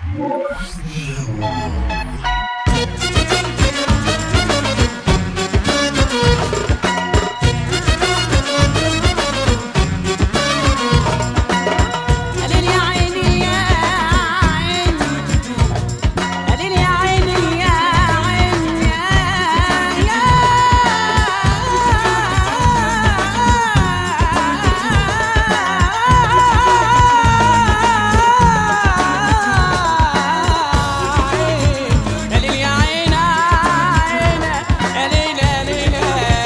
قليل يا عيني يا عيني قليل يا عيني يا عيني يا يا قليل يا عيني عيني قليل قليل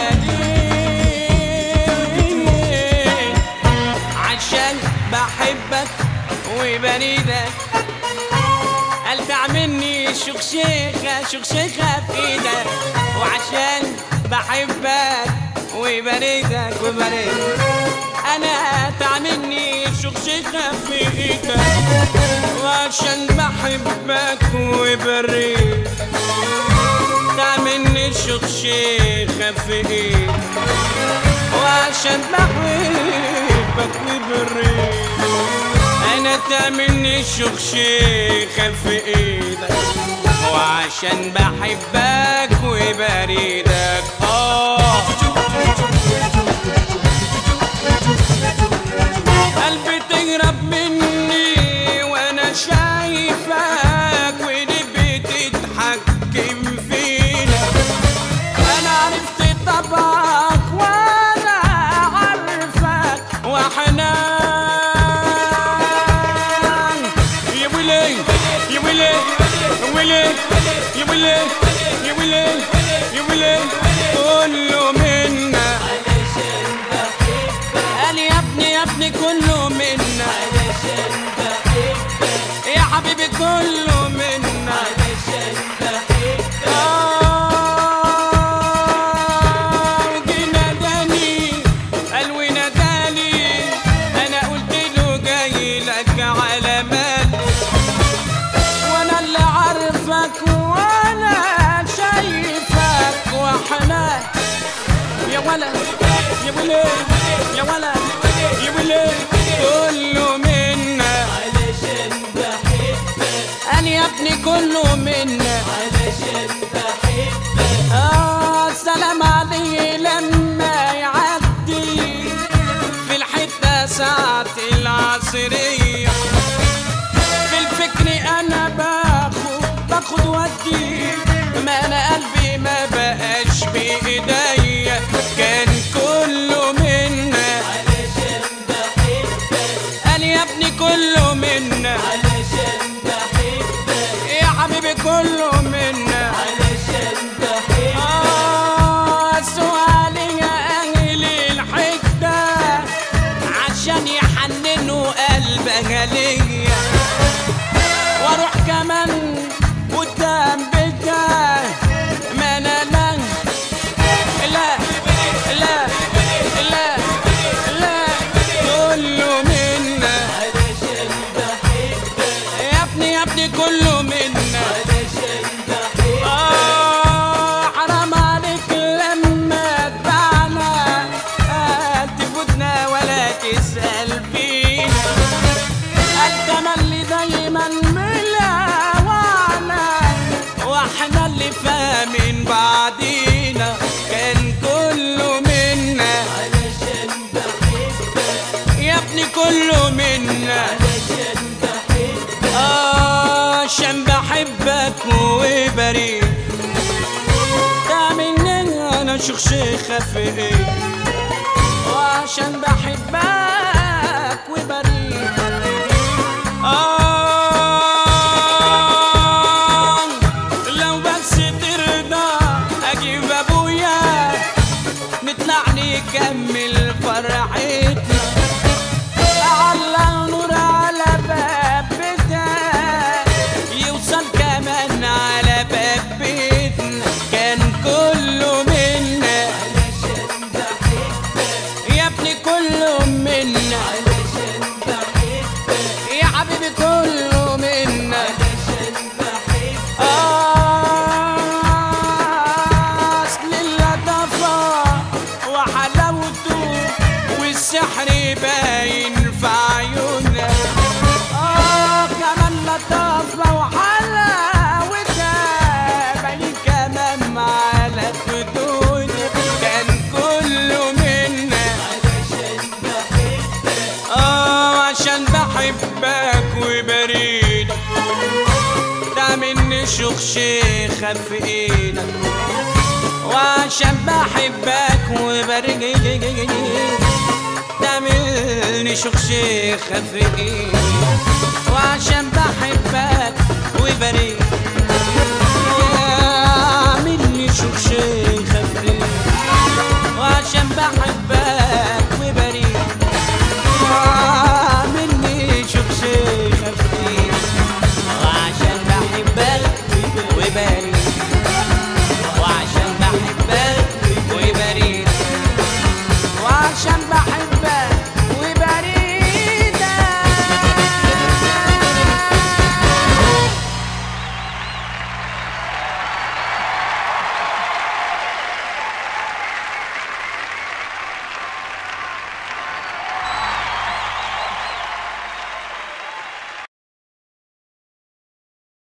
قليل عشان بحبك وبريدك قلبي عاملني شخشيخة شخشيخة في ايدك وعشان بحبك وبريدك وبريدك انا تعملني شخشيخة في ايدك وعشان بحبك وبريدك تعملني شخشيخة في ايدك وعشان بحبك وبريد انا تعملني شخشيخة في ايدك وعشان بحبك وبريدك اه قلبي تهرب مني وانا شايفك ودي بتتحكم فينا انا عرفت طبعك وانا عارفك وحنان يا ويلي يا ويلي يا ويلي يا ويلي يا ويلي يا ويلي كله منا قال يا ابني يا ابني كله منا يا حبيبي كله منا آه، وجينا داني قال وناداني انا قلت له جاي لك على مال وانا اللي عارفك وانا شايفك وحنان يا ولا يا ولا يا ولا يا ولا كله منا انا يا ابني كله منا آه سلام عليه لما يعدي في الحتة ساعة العصرية في الفكر أنا باخد باخد ودي ما أنا قلبي ما بقاش بإيديا كان كله منا قال يا ابني كله منا يا حبيبي كله منا آه سؤالي يا أهل الحتة عشان يحننوا قلبها ليا واروح كمان قدام بيتها ما انا لا لا لا لا لا كله منا يا ابني يا ابني كله منا آه حرام عليك لما تبعنا آه تفوتنا ولا تسأل فينا التملي دايما ملاوانا واحنا اللي فاهمين بعدينا كان كله منا يا ابني كله منا آه عشان بحبك وبريء تعملني انا شخشيخة في ايه وعشان بحبك وبريء آه لو بس ترضى اجيب ابويا نطلع نكمل فرحتنا على النور على باب بيتها يوصل كمان على باب بيتنا كان كله منا يا ابني كله منا يا حبيبي كله منا آه، أصل اللطافة وحلاوته والسحر باين في عيوننا آه كمان لطافة بحبك وبريدك ده مني شيخة في ايدك وعشان بحبك وبريدك ده مني شيخة في ايدك